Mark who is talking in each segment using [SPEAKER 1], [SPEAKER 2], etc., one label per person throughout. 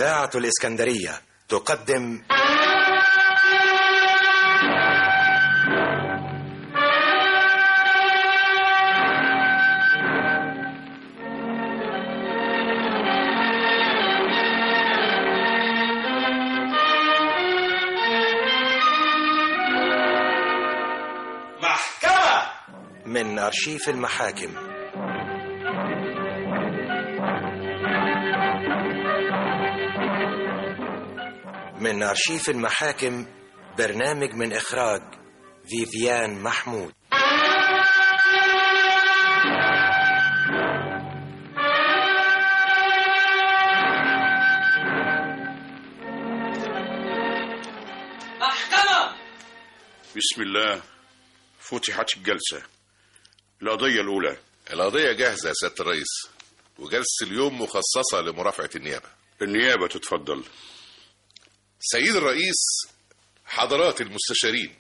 [SPEAKER 1] إذاعة الإسكندرية تقدم
[SPEAKER 2] محكمة
[SPEAKER 1] من أرشيف المحاكم من أرشيف المحاكم برنامج من إخراج فيفيان محمود
[SPEAKER 2] محكمة
[SPEAKER 3] بسم الله فتحت الجلسة القضية الأولى
[SPEAKER 4] القضية جاهزة يا سيادة الرئيس وجلسة اليوم مخصصة لمرافعة النيابة
[SPEAKER 3] النيابة تتفضل
[SPEAKER 4] سيد الرئيس حضرات المستشارين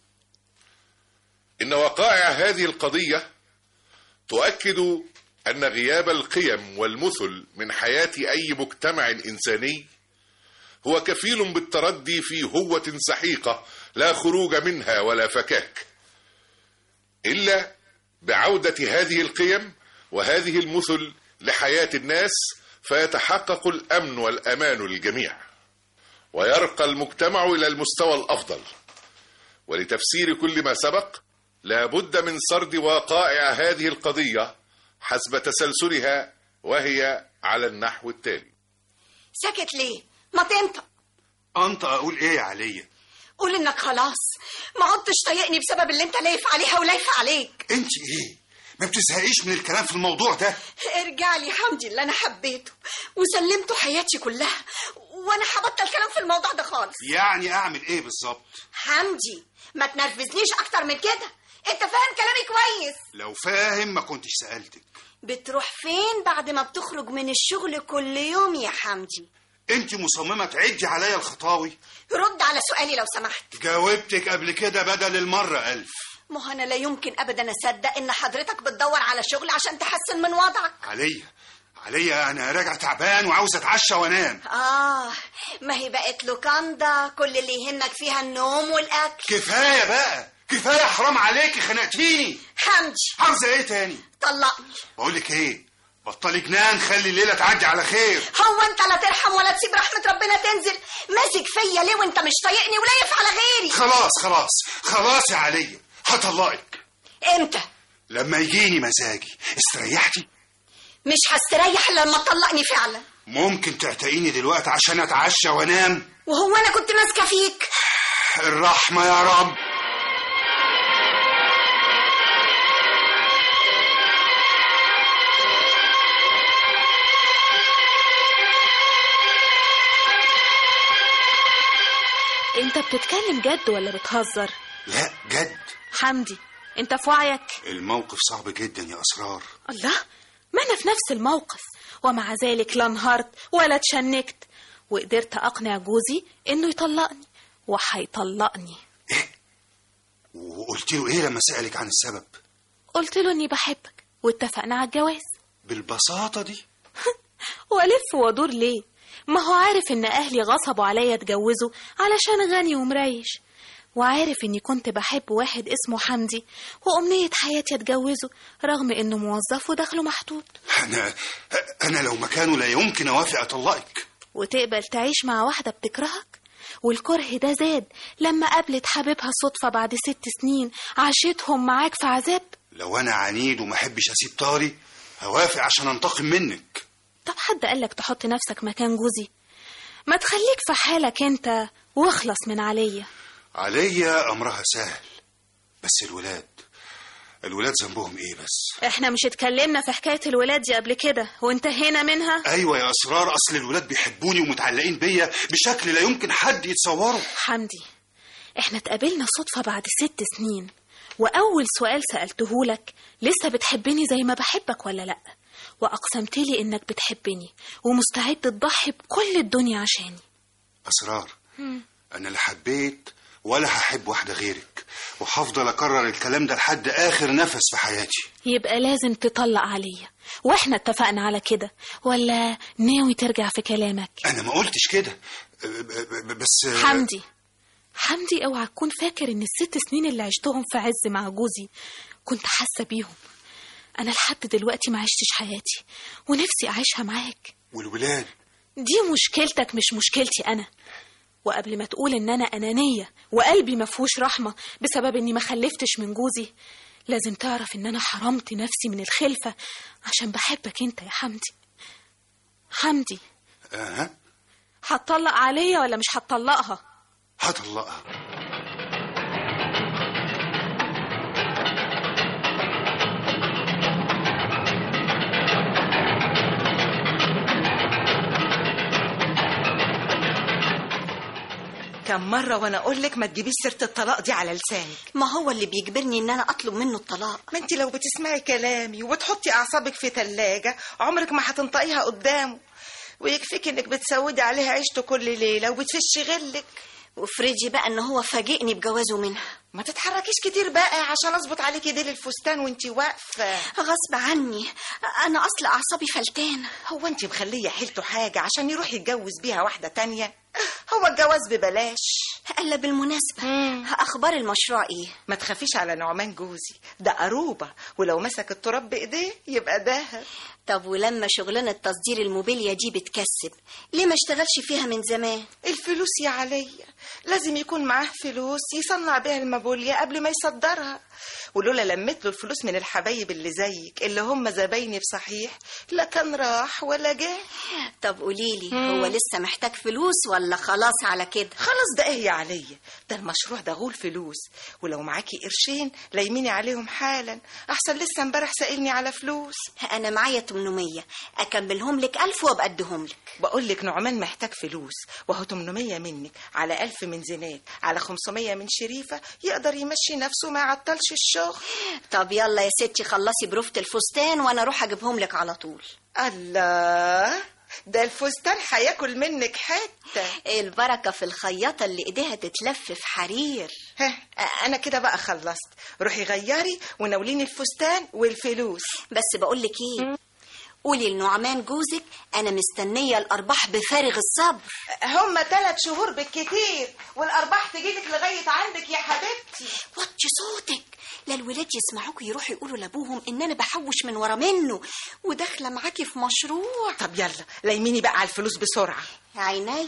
[SPEAKER 4] إن وقائع هذه القضية تؤكد أن غياب القيم والمثل من حياة أي مجتمع إنساني هو كفيل بالتردي في هوة سحيقة لا خروج منها ولا فكاك إلا بعودة هذه القيم وهذه المثل لحياة الناس فيتحقق الأمن والأمان للجميع ويرقى المجتمع إلى المستوى الأفضل ولتفسير كل ما سبق لا بد من سرد وقائع هذه القضية حسب تسلسلها وهي على النحو التالي
[SPEAKER 5] ساكت ليه؟ ما تنطق
[SPEAKER 6] انت اقول ايه يا عليا
[SPEAKER 5] قول انك خلاص ما عدتش طايقني بسبب اللي انت لايف عليها ولايف عليك
[SPEAKER 6] انت ايه ما بتزهقيش من الكلام في الموضوع ده
[SPEAKER 5] ارجع لي حمدي اللي انا حبيته وسلمته حياتي كلها وانا هبطل كلام في الموضوع ده خالص
[SPEAKER 6] يعني اعمل ايه بالظبط
[SPEAKER 5] حمدي ما تنرفزنيش اكتر من كده انت فاهم كلامي كويس
[SPEAKER 6] لو فاهم ما كنتش سالتك
[SPEAKER 5] بتروح فين بعد ما بتخرج من الشغل كل يوم يا حمدي
[SPEAKER 6] انت مصممه تعدي عليا الخطاوي
[SPEAKER 5] رد على سؤالي لو سمحت
[SPEAKER 6] جاوبتك قبل كده بدل المره الف
[SPEAKER 5] ما هو انا لا يمكن ابدا اصدق ان حضرتك بتدور على شغل عشان تحسن من وضعك
[SPEAKER 6] عليا عليا انا راجع تعبان وعاوز اتعشى وانام
[SPEAKER 5] اه ما هي بقت لوكاندا كل اللي يهمك فيها النوم والاكل
[SPEAKER 6] كفايه بقى كفايه حرام عليكي خنقتيني
[SPEAKER 5] حمدي
[SPEAKER 6] عاوزه ايه تاني
[SPEAKER 5] طلقني
[SPEAKER 6] بقول لك ايه بطلي جنان خلي الليله تعدي على خير
[SPEAKER 5] هو انت لا ترحم ولا تسيب رحمه ربنا تنزل ماسك فيا ليه وانت مش طايقني ولايف على غيري
[SPEAKER 6] خلاص خلاص خلاص يا عليا هطلقك
[SPEAKER 5] امتى
[SPEAKER 6] لما يجيني مزاجي استريحتي
[SPEAKER 5] مش هستريح الا لما تطلقني فعلا
[SPEAKER 6] ممكن تعتقيني دلوقتي عشان اتعشى وانام
[SPEAKER 5] وهو انا كنت ماسكه فيك
[SPEAKER 6] الرحمه يا رب
[SPEAKER 7] انت بتتكلم جد ولا بتهزر
[SPEAKER 6] لا جد
[SPEAKER 7] حمدي انت في وعيك
[SPEAKER 6] الموقف صعب جدا يا اسرار
[SPEAKER 7] الله ما انا في نفس الموقف ومع ذلك لا انهارت ولا اتشنكت وقدرت اقنع جوزي انه يطلقني وهيطلقني
[SPEAKER 6] وقلت له ايه لما سالك عن السبب
[SPEAKER 7] قلت له اني بحبك واتفقنا على الجواز
[SPEAKER 6] بالبساطه دي
[SPEAKER 7] والف وادور ليه ما هو عارف ان اهلي غصبوا عليا اتجوزه علشان غني ومريش وعارف اني كنت بحب واحد اسمه حمدي وامنية حياتي اتجوزه رغم انه موظف ودخله محدود
[SPEAKER 6] انا انا لو مكانه لا يمكن اوافق اطلقك
[SPEAKER 7] وتقبل تعيش مع واحدة بتكرهك والكره ده زاد لما قابلت حبيبها صدفة بعد ست سنين عاشتهم معاك في عذاب
[SPEAKER 6] لو انا عنيد وما احبش اسيب طاري هوافق عشان انتقم منك
[SPEAKER 7] طب حد قالك تحط نفسك مكان جوزي ما تخليك في حالك انت واخلص من عليا
[SPEAKER 6] عليا امرها سهل بس الولاد الولاد ذنبهم ايه بس
[SPEAKER 7] احنا مش اتكلمنا في حكاية الولاد دي قبل كده وانتهينا منها
[SPEAKER 6] ايوه يا اسرار اصل الولاد بيحبوني ومتعلقين بيا بشكل لا يمكن حد يتصوره
[SPEAKER 7] حمدي احنا اتقابلنا صدفة بعد ست سنين واول سؤال سألتهولك لسه بتحبني زي ما بحبك ولا لأ واقسمت لي انك بتحبني ومستعد تضحي بكل الدنيا عشاني
[SPEAKER 6] اسرار انا لا حبيت ولا هحب واحده غيرك وهفضل اكرر الكلام ده لحد اخر نفس في حياتي
[SPEAKER 7] يبقى لازم تطلق عليا واحنا اتفقنا على كده ولا ناوي ترجع في كلامك
[SPEAKER 6] انا ما قلتش كده أه، ب- ب- بس أه،
[SPEAKER 7] حمدي حمدي اوعى تكون فاكر ان الست سنين اللي عشتهم في عز مع جوزي كنت حاسه بيهم انا لحد دلوقتي ما عشتش حياتي ونفسي اعيشها معاك
[SPEAKER 6] والولاد
[SPEAKER 7] دي مشكلتك مش مشكلتي انا وقبل ما تقول ان انا انانيه وقلبي ما فيهوش رحمه بسبب اني ما خلفتش من جوزي لازم تعرف ان انا حرمت نفسي من الخلفه عشان بحبك انت يا حمدي حمدي
[SPEAKER 6] اها
[SPEAKER 7] هتطلق عليا ولا مش هتطلقها
[SPEAKER 6] هطلقها
[SPEAKER 2] كم مرة وانا اقول لك ما تجيبيش سيرة الطلاق دي على لسانك
[SPEAKER 5] ما هو اللي بيجبرني ان انا اطلب منه الطلاق
[SPEAKER 2] ما انت لو بتسمعي كلامي وبتحطي اعصابك في تلاجة عمرك ما هتنطقيها قدامه ويكفيك انك بتسودي عليها عيشته كل ليلة وبتفشي غلك
[SPEAKER 5] وافرضي بقى ان هو فاجئني بجوازه منها
[SPEAKER 2] ما تتحركيش كتير بقى عشان اظبط عليكي ديل الفستان وانت واقفة
[SPEAKER 5] غصب عني انا اصل اعصابي فلتانه
[SPEAKER 2] هو انت مخلية حيلته حاجة عشان يروح يتجوز بيها واحدة تانية هو الجواز ببلاش
[SPEAKER 5] الا بالمناسبه
[SPEAKER 2] مم.
[SPEAKER 5] اخبار المشروع ايه
[SPEAKER 2] ما تخافيش على نعمان جوزي ده قروبة ولو مسك التراب بإيديه يبقى دهب
[SPEAKER 5] طب ولما شغلانه تصدير الموبيليا دي بتكسب ليه ما اشتغلش فيها من زمان
[SPEAKER 2] الفلوس يا عليا لازم يكون معاه فلوس يصنع بيها المابوليا قبل ما يصدرها ولولا لميت له الفلوس من الحبايب اللي زيك اللي هم زبايني بصحيح لا كان راح ولا جه
[SPEAKER 5] طب قوليلي هو لسه محتاج فلوس ولا خلاص على كده
[SPEAKER 2] خلاص ده ايه يا عليا ده المشروع ده غول فلوس ولو معاكي قرشين لايميني عليهم حالا احسن لسه امبارح سائلني على فلوس
[SPEAKER 5] انا معايا 800 اكملهم لك 1000 وابقى اديهم لك
[SPEAKER 2] بقول لك نعمان محتاج فلوس وهو 800 منك على 1000 من زينات على 500 من شريفة يقدر يمشي نفسه ما يعطلش الشغل
[SPEAKER 5] طب يلا يا ستي خلصي بروفة الفستان وانا اروح اجيبهم لك على طول
[SPEAKER 2] الله ده الفستان هياكل منك حتة
[SPEAKER 5] البركة في الخياطة اللي ايديها تتلف في حرير
[SPEAKER 2] ها انا كده بقى خلصت روحي غيري وناوليني الفستان والفلوس
[SPEAKER 5] بس بقول لك ايه قولي لنعمان جوزك انا مستنية الارباح بفارغ الصبر
[SPEAKER 2] هما ثلاث شهور بالكتير والارباح تجيلك لغايه عندك يا حبيبتي
[SPEAKER 5] وطي صوتك لا الولاد يسمعوك يروحوا يقولوا لابوهم ان انا بحوش من ورا منه وداخله معاكي في مشروع
[SPEAKER 2] طب يلا لايميني بقى على الفلوس بسرعه
[SPEAKER 5] عينيا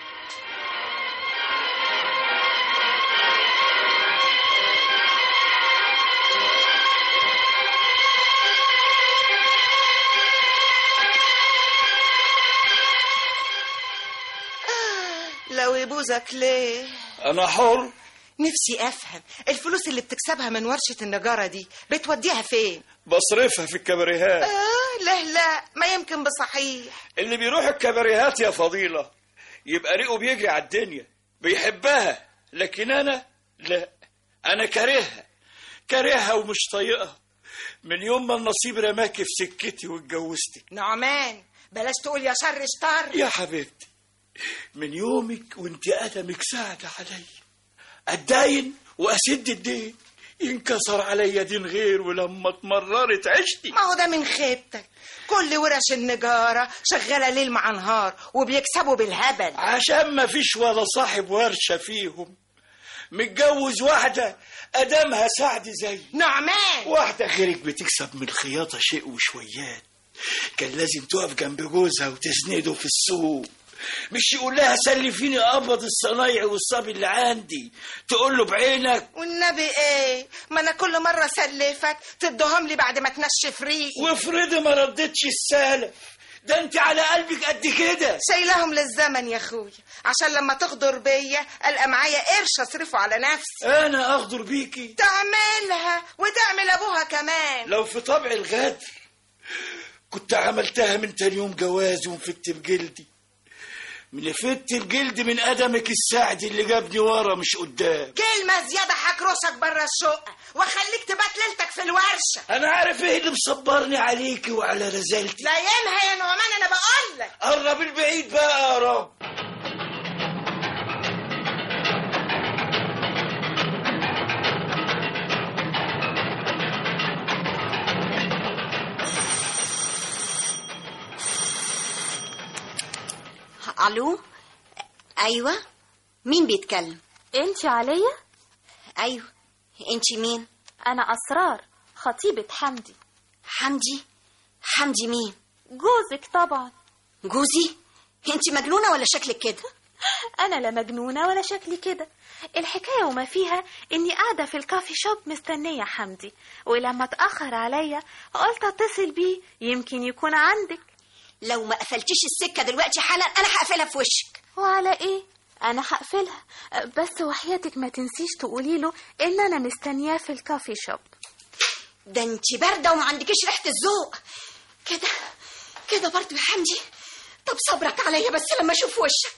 [SPEAKER 2] لو يبوزك ليه
[SPEAKER 8] أنا حر
[SPEAKER 2] نفسي افهم الفلوس اللي بتكسبها من ورشه النجاره دي بتوديها فين
[SPEAKER 8] بصرفها في الكباريهات
[SPEAKER 2] آه لا لا ما يمكن بصحيح
[SPEAKER 8] اللي بيروح الكباريهات يا فضيلة يبقى ريقه بيجري على الدنيا بيحبها لكن أنا لا أنا كارهها كارهها ومش طايقها من يوم ما النصيب رماكي في سكتي واتجوزتك
[SPEAKER 2] نعمان بلاش تقول يا شر اشطر
[SPEAKER 8] يا حبيبتي من يومك وانت قدمك ساعدة عليا اتداين واسد الدين ينكسر عليا دين غير ولما اتمررت عشتي
[SPEAKER 2] ما هو ده من خيبتك كل ورش النجارة شغالة ليل مع نهار وبيكسبوا بالهبل
[SPEAKER 8] عشان ما فيش ولا صاحب ورشة فيهم متجوز واحدة أدامها سعد زي
[SPEAKER 2] نعمان
[SPEAKER 8] واحدة غيرك بتكسب من الخياطة شيء وشويات كان لازم تقف جنب جوزها وتسنده في السوق مش يقول لها سلفيني قبض الصنايع والصبي اللي عندي تقول له بعينك
[SPEAKER 2] والنبي ايه ما انا كل مرة سلفك تدهم لي بعد ما تنشف ريقي
[SPEAKER 8] وافرضي ما ردتش السالف ده انت على قلبك قد كده
[SPEAKER 2] شايلهم للزمن يا اخويا عشان لما تغدر بيا القى معايا قرش اصرفه على نفسي
[SPEAKER 8] انا اغدر بيكي
[SPEAKER 2] تعملها وتعمل ابوها كمان
[SPEAKER 8] لو في طبع الغدر كنت عملتها من تاني يوم جواز ومفت بجلدي من فت الجلد من قدمك السعد اللي جابني ورا مش قدام
[SPEAKER 2] كلمة زيادة هكرشك بره الشقة واخليك تبات ليلتك في الورشة
[SPEAKER 8] انا عارف ايه اللي مصبرني عليكي وعلى رزالتي
[SPEAKER 2] لا ينهى يا نعمان انا بقول لك
[SPEAKER 8] قرب البعيد بقى يا رب
[SPEAKER 5] الو ايوه مين بيتكلم
[SPEAKER 7] انت عليا
[SPEAKER 5] ايوه انت مين
[SPEAKER 7] انا اسرار خطيبة حمدي
[SPEAKER 5] حمدي حمدي مين
[SPEAKER 7] جوزك طبعا
[SPEAKER 5] جوزي انت مجنونه ولا شكلك كده
[SPEAKER 7] انا لا مجنونة ولا شكلي كده الحكاية وما فيها اني قاعدة في الكافي شوب مستنية حمدي ولما اتأخر عليا قلت اتصل بيه يمكن يكون عندك
[SPEAKER 5] لو ما قفلتيش السكه دلوقتي حالا انا هقفلها في وشك
[SPEAKER 7] وعلى ايه انا هقفلها بس وحياتك ما تنسيش تقولي له ان انا مستنياه في الكافي شوب
[SPEAKER 5] ده انت بارده وما عندكيش ريحه الذوق كده كده برضه يا حمدي طب صبرك عليا بس لما اشوف وشك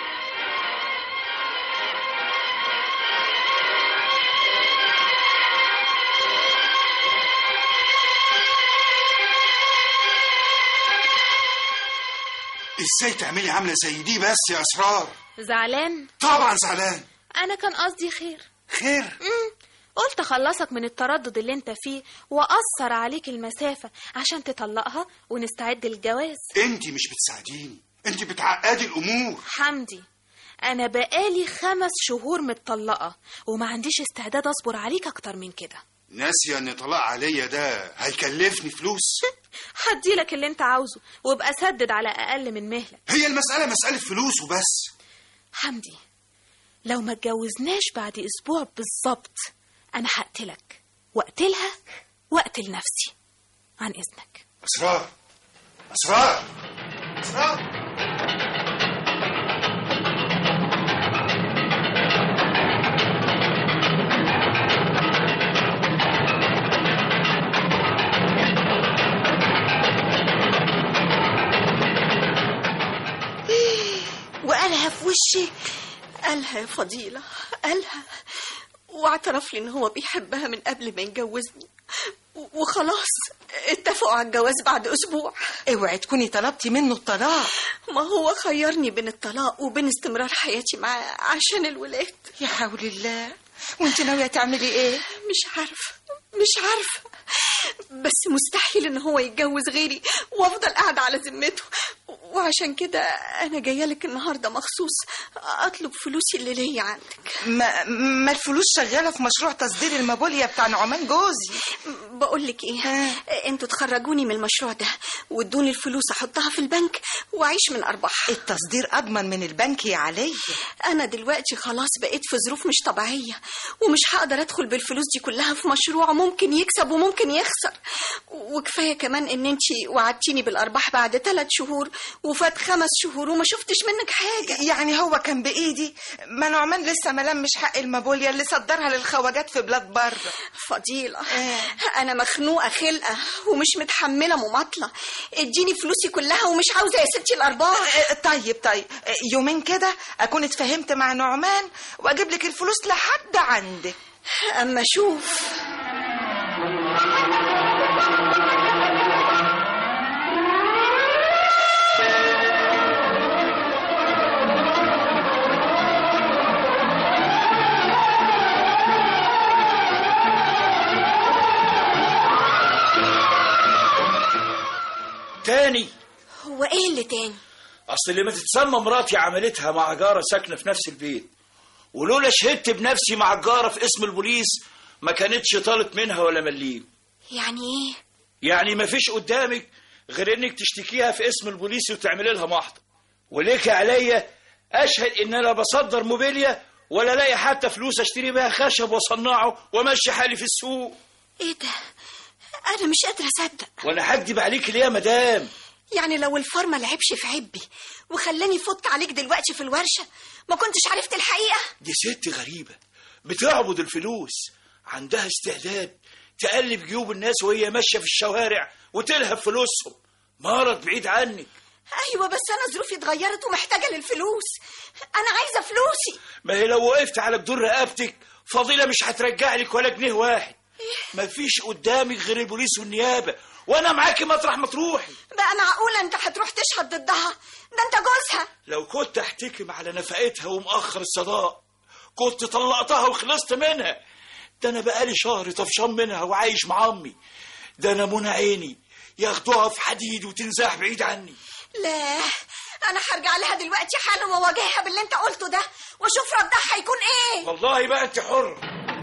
[SPEAKER 6] ازاي تعملي عامله زي دي بس يا اسرار
[SPEAKER 7] زعلان
[SPEAKER 6] طبعا زعلان
[SPEAKER 7] انا كان قصدي خير
[SPEAKER 6] خير
[SPEAKER 7] مم. قلت اخلصك من التردد اللي انت فيه واقصر عليك المسافة عشان تطلقها ونستعد للجواز
[SPEAKER 6] انت مش بتساعديني انت بتعقدي الامور
[SPEAKER 7] حمدي انا بقالي خمس شهور متطلقة وما عنديش استعداد اصبر عليك اكتر من كده
[SPEAKER 6] ناسيه ان طلاق عليا ده هيكلفني فلوس
[SPEAKER 7] هديلك اللي انت عاوزه وابقى سدد على اقل من مهلك
[SPEAKER 6] هي المساله مساله فلوس وبس
[SPEAKER 7] حمدي لو ما اتجوزناش بعد اسبوع بالظبط انا هقتلك واقتلها واقتل نفسي عن اذنك
[SPEAKER 6] اسرار اسرار اسرار
[SPEAKER 5] وقالها في وشي قالها يا فضيلة قالها واعترف لي ان هو بيحبها من قبل ما يتجوزني و- وخلاص اتفقوا على الجواز بعد اسبوع
[SPEAKER 2] اوعي تكوني طلبتي منه الطلاق
[SPEAKER 5] ما هو خيرني بين الطلاق وبين استمرار حياتي معاه عشان الولاد
[SPEAKER 2] يا حول الله وانت ناويه تعملي ايه
[SPEAKER 5] مش عارفة مش عارفة بس مستحيل ان هو يتجوز غيري وافضل قاعدة على ذمته وعشان كده انا جاية لك النهاردة مخصوص اطلب فلوسي اللي ليا عندك
[SPEAKER 2] ما, ما الفلوس شغاله في مشروع تصدير المابوليا بتاع نعمان جوزي
[SPEAKER 5] بقول لك ايه
[SPEAKER 2] ها.
[SPEAKER 5] انتوا تخرجوني من المشروع ده وادوني الفلوس احطها في البنك واعيش من ارباحها
[SPEAKER 2] التصدير اضمن من البنك يا علي
[SPEAKER 5] انا دلوقتي خلاص بقيت في ظروف مش طبيعيه ومش هقدر ادخل بالفلوس دي كلها في مشروع ممكن يكسب وممكن يخسر وكفايه كمان ان انت وعدتيني بالارباح بعد ثلاث شهور وفات خمس شهور وما شفتش منك حاجه
[SPEAKER 2] يعني هو كان بايدي ما نعمان لسه ما لمش حق المابوليا اللي صدرها للخواجات في بلاد بره
[SPEAKER 5] فضيلة
[SPEAKER 2] آه.
[SPEAKER 5] أنا مخنوقة خلقة ومش متحملة مماطلة اديني فلوسي كلها ومش عاوزة يا ستي الأرباح
[SPEAKER 2] آه، طيب طيب آه، يومين كده اكون اتفاهمت مع نعمان واجيب لك الفلوس لحد عندك
[SPEAKER 5] أما شوف
[SPEAKER 8] تاني
[SPEAKER 5] هو إيه اللي تاني
[SPEAKER 8] اصل اللي ما تتسمى مراتي عملتها مع جاره ساكنه في نفس البيت ولولا شهدت بنفسي مع الجاره في اسم البوليس ما كانتش طالت منها ولا مليم
[SPEAKER 5] يعني إيه
[SPEAKER 8] يعني ما فيش قدامك غير انك تشتكيها في اسم البوليس وتعملي لها محضر وليك عليا اشهد ان انا بصدر موبيليا ولا لاقي حتى فلوس اشتري بيها خشب واصنعه وامشي حالي في السوق
[SPEAKER 5] إيه ده أنا مش قادرة أصدق
[SPEAKER 8] وانا هكدب عليك ليه يا مدام
[SPEAKER 5] يعني لو الفار ما لعبش في عبي وخلاني فت عليك دلوقتي في الورشة ما كنتش عرفت الحقيقة
[SPEAKER 8] دي ست غريبة بتعبد الفلوس عندها استعداد تقلب جيوب الناس وهي ماشية في الشوارع وتلهب فلوسهم مرض بعيد عنك
[SPEAKER 5] أيوة بس أنا ظروفي اتغيرت ومحتاجة للفلوس أنا عايزة فلوسي
[SPEAKER 8] ما هي لو وقفت على جدور رقبتك فضيلة مش هترجع لك ولا جنيه واحد مفيش قدامك غير البوليس والنيابة وانا معاكي مطرح ما تروحي
[SPEAKER 5] بقى معقولة أنت هتروح تشهد ضدها ده أنت جوزها
[SPEAKER 8] لو كنت احتكم على نفقتها ومأخر الصداق كنت طلقتها وخلصت منها ده انا بقالي شهر طفشان منها وعايش مع امي ده انا منى عيني ياخدوها في حديد وتنزاح بعيد عني
[SPEAKER 5] لا انا هرجع لها دلوقتي حالا واواجهها باللي انت قلته ده واشوف ردها هيكون ايه
[SPEAKER 8] والله بقى انت حر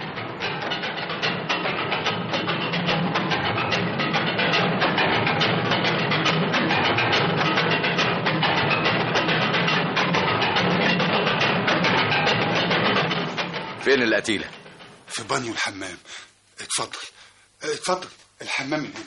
[SPEAKER 9] فين القتيلة؟
[SPEAKER 6] في بانيو الحمام اتفضل اتفضل الحمام من هنا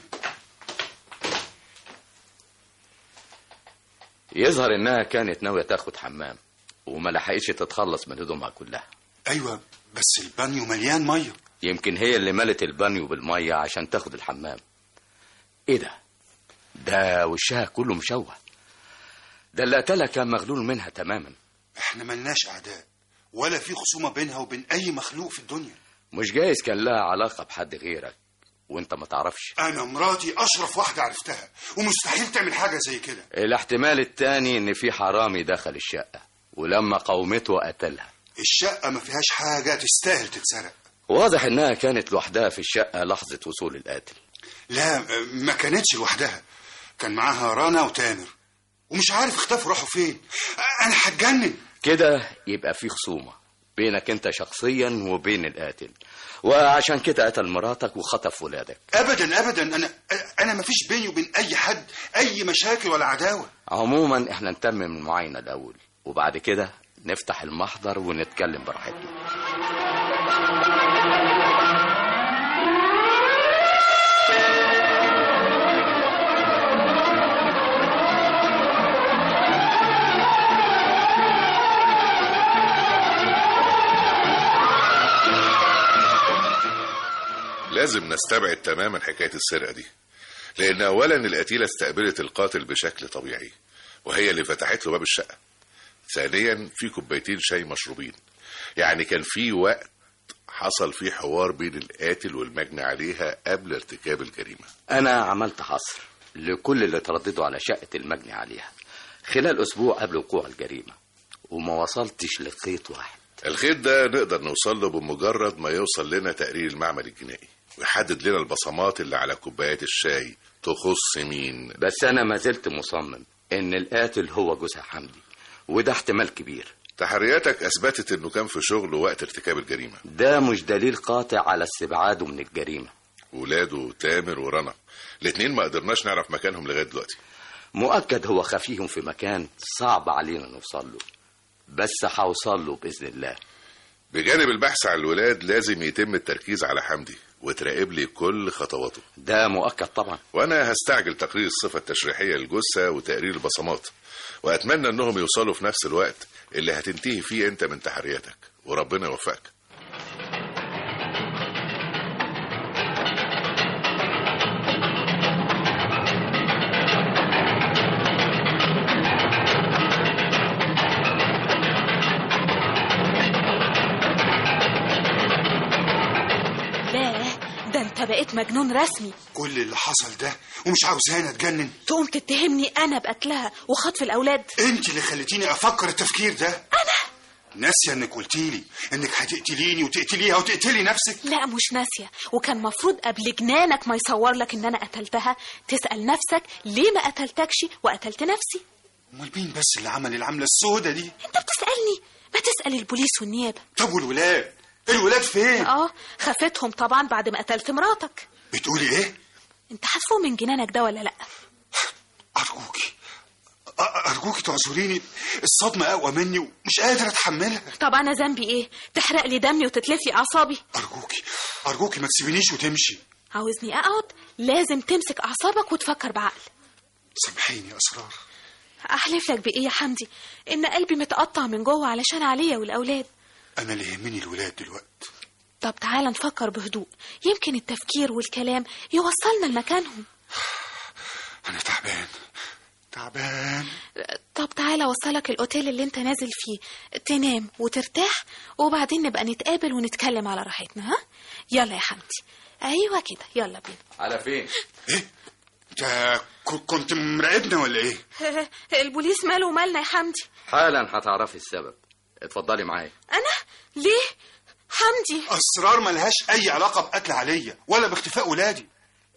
[SPEAKER 9] يظهر انها كانت ناوية تاخد حمام وما لحقتش تتخلص من هدومها كلها
[SPEAKER 6] ايوه بس البانيو مليان ميه
[SPEAKER 9] يمكن هي اللي ملت البانيو بالمية عشان تاخد الحمام ايه ده؟ ده وشها كله مشوه ده اللي قتلها كان مغلول منها تماما
[SPEAKER 6] احنا ملناش اعداء ولا في خصومه بينها وبين اي مخلوق في الدنيا
[SPEAKER 9] مش جايز كان لها علاقة بحد غيرك وانت ما تعرفش
[SPEAKER 6] انا مراتي اشرف واحده عرفتها ومستحيل تعمل حاجه زي كده
[SPEAKER 9] الاحتمال التاني ان في حرامي دخل الشقة ولما قومته قتلها
[SPEAKER 6] الشقه ما فيهاش حاجه تستاهل تتسرق
[SPEAKER 9] واضح انها كانت لوحدها في الشقة لحظة وصول القاتل
[SPEAKER 6] لا ما كانتش لوحدها كان معاها رنا وتامر ومش عارف اختفوا راحوا فين انا هتجنن
[SPEAKER 9] كده يبقى في خصومة بينك انت شخصيا وبين القاتل وعشان كده قتل مراتك وخطف ولادك
[SPEAKER 6] ابدا ابدا انا انا ما فيش بيني وبين اي حد اي مشاكل ولا عداوه
[SPEAKER 9] عموما احنا نتمم المعاينة الاول وبعد كده نفتح المحضر ونتكلم براحتنا
[SPEAKER 4] لازم نستبعد تماما حكاية السرقة دي لأن أولا القتيلة استقبلت القاتل بشكل طبيعي وهي اللي فتحت له باب الشقة ثانيا في كوبايتين شاي مشروبين يعني كان في وقت حصل فيه حوار بين القاتل والمجني عليها قبل ارتكاب الجريمة
[SPEAKER 9] انا عملت حصر لكل اللي ترددوا على شقة المجني عليها خلال اسبوع قبل وقوع الجريمة وما وصلتش لخيط واحد
[SPEAKER 4] الخيط ده نقدر نوصل له بمجرد ما يوصل لنا تقرير المعمل الجنائي ويحدد لنا البصمات اللي على كوبايات الشاي تخص مين
[SPEAKER 9] بس انا ما زلت مصمم ان القاتل هو جوزها حمدي وده احتمال كبير
[SPEAKER 4] تحرياتك أثبتت إنه كان في شغله وقت ارتكاب الجريمة
[SPEAKER 9] ده مش دليل قاطع على استبعاده من الجريمة
[SPEAKER 4] ولاده تامر ورنا الاتنين ما قدرناش نعرف مكانهم لغاية دلوقتي
[SPEAKER 9] مؤكد هو خفيهم في مكان صعب علينا نوصل له بس هوصل له بإذن الله
[SPEAKER 4] بجانب البحث عن الولاد لازم يتم التركيز على حمدي وتراقب لي كل خطواته
[SPEAKER 9] ده مؤكد طبعا
[SPEAKER 4] وانا هستعجل تقرير الصفة التشريحية للجثة وتقرير البصمات واتمنى انهم يوصلوا في نفس الوقت اللي هتنتهي فيه انت من تحرياتك وربنا يوفقك
[SPEAKER 7] لا ده انت بقيت مجنون رسمي
[SPEAKER 6] كل اللي حصل ده ومش عاوزاني اتجنن
[SPEAKER 7] تقوم تتهمني انا بقتلها وخطف الاولاد
[SPEAKER 6] انت اللي خليتيني افكر التفكير ده انا ناسيه انك قلتي لي انك هتقتليني وتقتليها وتقتلي نفسك
[SPEAKER 7] لا مش ناسية وكان مفروض قبل جنانك ما يصور لك ان انا قتلتها تسأل نفسك ليه ما قتلتكش وقتلت نفسي
[SPEAKER 6] امال مين بس اللي عمل العمله السودة دي
[SPEAKER 7] انت بتسألني ما تسأل البوليس والنيابة
[SPEAKER 6] طب والولاد الولاد فين
[SPEAKER 7] اه خفتهم طبعا بعد ما قتلت مراتك
[SPEAKER 6] بتقولي ايه
[SPEAKER 7] انت حاسفه من جنانك ده ولا لا
[SPEAKER 6] ارجوكي أ- ارجوكي تعذريني الصدمه اقوى مني ومش قادر اتحملها
[SPEAKER 7] طب انا ذنبي ايه تحرق لي دمي وتتلف لي اعصابي
[SPEAKER 6] ارجوكي ارجوكي ما تسيبينيش وتمشي
[SPEAKER 7] عاوزني اقعد لازم تمسك اعصابك وتفكر بعقل
[SPEAKER 6] سامحيني يا اسرار
[SPEAKER 7] احلف لك بايه يا حمدي ان قلبي متقطع من جوه علشان عليا والاولاد
[SPEAKER 6] انا اللي يهمني الولاد دلوقتي
[SPEAKER 7] طب تعالى نفكر بهدوء يمكن التفكير والكلام يوصلنا لمكانهم
[SPEAKER 6] انا تعبان تعبان
[SPEAKER 7] طب تعالى اوصلك الاوتيل اللي انت نازل فيه تنام وترتاح وبعدين نبقى نتقابل ونتكلم على راحتنا ها يلا يا حمدي ايوه كده يلا بينا
[SPEAKER 9] على فين
[SPEAKER 6] انت ك- كنت مراقبنا ولا ايه
[SPEAKER 7] البوليس ماله ومالنا يا حمدي
[SPEAKER 9] حالا هتعرفي السبب اتفضلي معايا
[SPEAKER 7] انا ليه حمدي
[SPEAKER 6] اسرار ملهاش اي علاقه بقتل عليا ولا باختفاء ولادي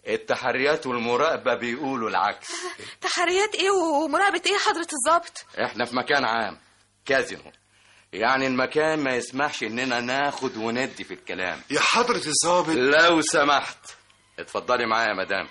[SPEAKER 9] التحريات والمراقبة بيقولوا العكس
[SPEAKER 7] تحريات ايه ومراقبة ايه يا حضرة الضابط
[SPEAKER 9] احنا في مكان عام كازينو يعني المكان ما يسمحش اننا ناخد وندي في الكلام
[SPEAKER 6] يا حضرة الضابط
[SPEAKER 9] لو سمحت اتفضلي معايا يا مدام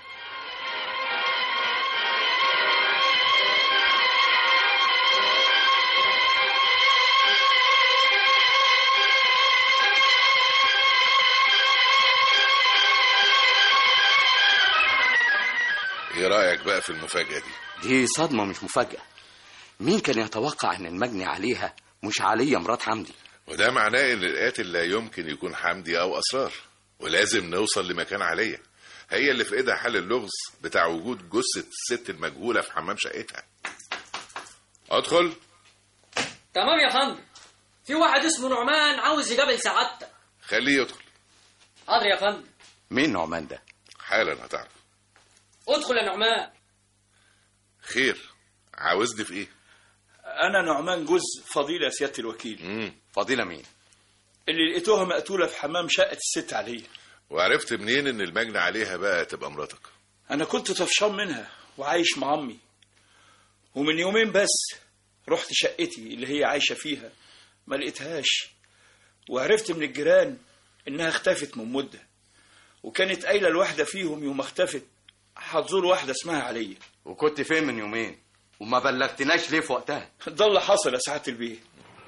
[SPEAKER 4] ايه رايك بقى في المفاجاه دي
[SPEAKER 9] دي صدمة مش مفاجأة مين كان يتوقع ان المجني عليها مش عليا مرات حمدي
[SPEAKER 4] وده معناه ان القاتل لا يمكن يكون حمدي او اسرار ولازم نوصل لمكان عليا هي اللي في ايدها حل اللغز بتاع وجود جثه الست المجهوله في حمام شقتها ادخل
[SPEAKER 10] تمام يا فندم في واحد اسمه نعمان عاوز يقابل سعادتك
[SPEAKER 4] خليه يدخل
[SPEAKER 10] حاضر يا فندم
[SPEAKER 9] مين نعمان ده
[SPEAKER 4] حالا هتعرف
[SPEAKER 10] ادخل يا نعمان
[SPEAKER 4] خير عاوزني في ايه
[SPEAKER 8] انا نعمان جوز فضيله سياده الوكيل
[SPEAKER 4] امم
[SPEAKER 9] فضيلة مين
[SPEAKER 8] اللي لقيتوها مقتوله في حمام شقه الست عليا
[SPEAKER 4] وعرفت منين ان المجني عليها بقى تبقى مراتك
[SPEAKER 8] انا كنت طفشان منها وعايش مع امي ومن يومين بس رحت شقتي اللي هي عايشه فيها ما لقيتهاش وعرفت من الجيران انها اختفت من مده وكانت قايله الواحده فيهم يوم اختفت هتزور واحده اسمها عليا
[SPEAKER 9] وكنت فين من يومين وما بلغتناش ليه في وقتها
[SPEAKER 8] ده اللي حصل يا سعاده البيه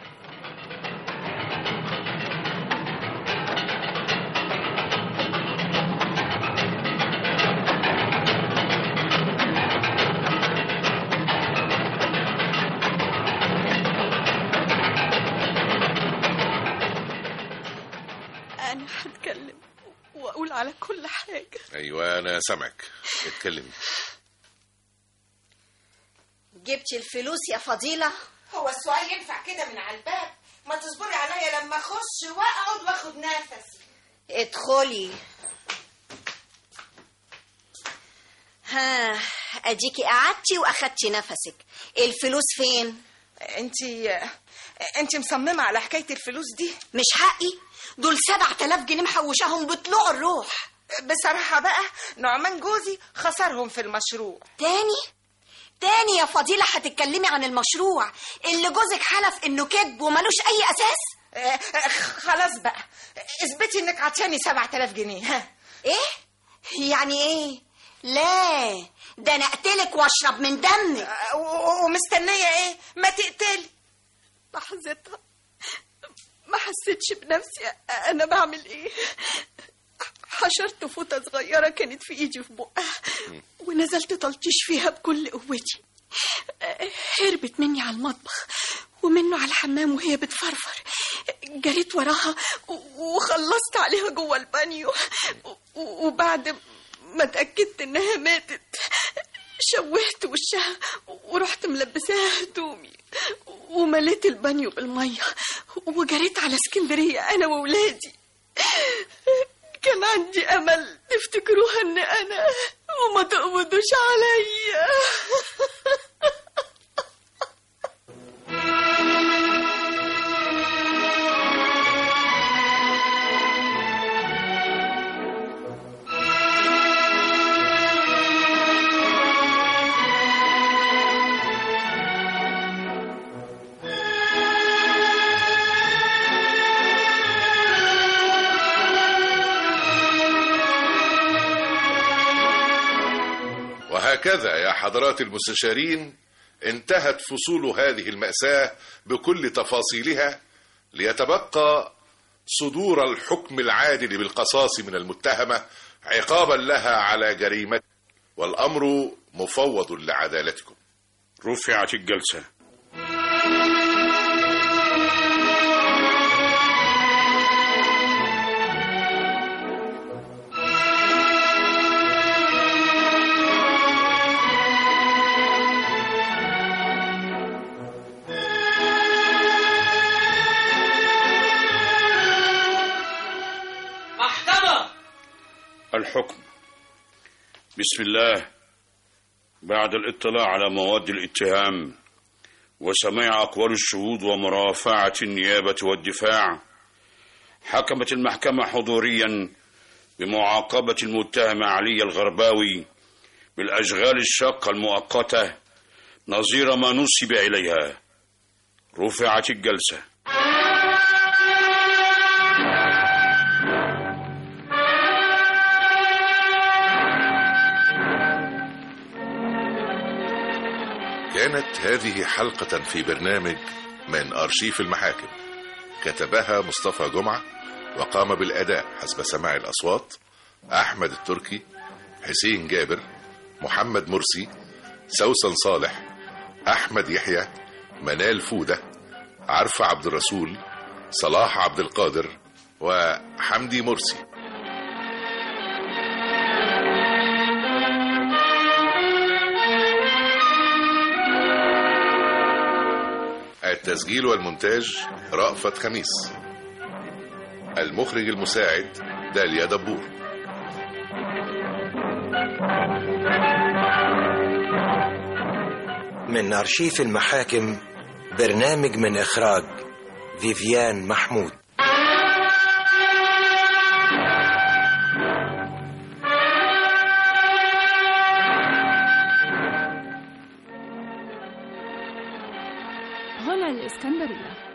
[SPEAKER 5] انا هتكلم واقول على كل حاجه
[SPEAKER 4] ايوه انا سامعك اتكلمي
[SPEAKER 5] جبتي الفلوس يا فضيله
[SPEAKER 2] هو السؤال ينفع كده من على الباب ما تصبري عليا لما اخش واقعد واخد نفسي
[SPEAKER 5] ادخلي ها اديكي قعدتي واخدتي نفسك الفلوس فين
[SPEAKER 2] انت انت مصممه على حكايه الفلوس دي
[SPEAKER 5] مش حقي دول سبعة آلاف جنيه محوشاهم بطلوع الروح
[SPEAKER 2] بصراحه بقى نعمان جوزي خسرهم في المشروع
[SPEAKER 5] تاني تاني يا فضيلة هتتكلمي عن المشروع اللي جوزك حلف انه كذب وملوش اي اساس
[SPEAKER 2] آه، آه، خلاص بقى اثبتي انك عطياني 7000 جنيه ها
[SPEAKER 5] ايه يعني ايه لا ده انا اقتلك واشرب من دمك
[SPEAKER 2] آه، و- ومستنيه ايه ما تقتلي
[SPEAKER 5] لحظتها ما حسيتش بنفسي انا بعمل ايه حشرت فوطه صغيره كانت في ايدي في بقها ونزلت تلطيش فيها بكل قوتي هربت مني على المطبخ ومنه على الحمام وهي بتفرفر جريت وراها وخلصت عليها جوه البانيو وبعد ما اتاكدت انها ماتت شوهت وشها ورحت ملبساها هدومي ومليت البانيو بالميه وجريت على اسكندريه انا وولادي كان عندي امل تفتكروها ان انا وما تقبضوش عليا
[SPEAKER 4] وهكذا يا حضرات المستشارين انتهت فصول هذه المأساة بكل تفاصيلها ليتبقى صدور الحكم العادل بالقصاص من المتهمة عقابا لها على جريمة والأمر مفوض لعدالتكم
[SPEAKER 3] رفعت الجلسة
[SPEAKER 10] محكمة
[SPEAKER 3] الحكم بسم الله بعد الاطلاع على مواد الاتهام وسماع أقوال الشهود ومرافعة النيابة والدفاع حكمت المحكمة حضوريا بمعاقبة المتهم علي الغرباوي بالأشغال الشاقة المؤقتة نظير ما نسب إليها رفعت الجلسة
[SPEAKER 4] كانت هذه حلقة في برنامج من أرشيف المحاكم كتبها مصطفى جمعة وقام بالأداء حسب سماع الأصوات أحمد التركي حسين جابر محمد مرسي سوسن صالح أحمد يحيى منال فودة عرفة عبد الرسول صلاح عبد القادر وحمدي مرسي التسجيل والمونتاج رأفت خميس المخرج المساعد داليا دبور
[SPEAKER 1] من أرشيف المحاكم برنامج من إخراج فيفيان محمود
[SPEAKER 11] هنا الإسكندرية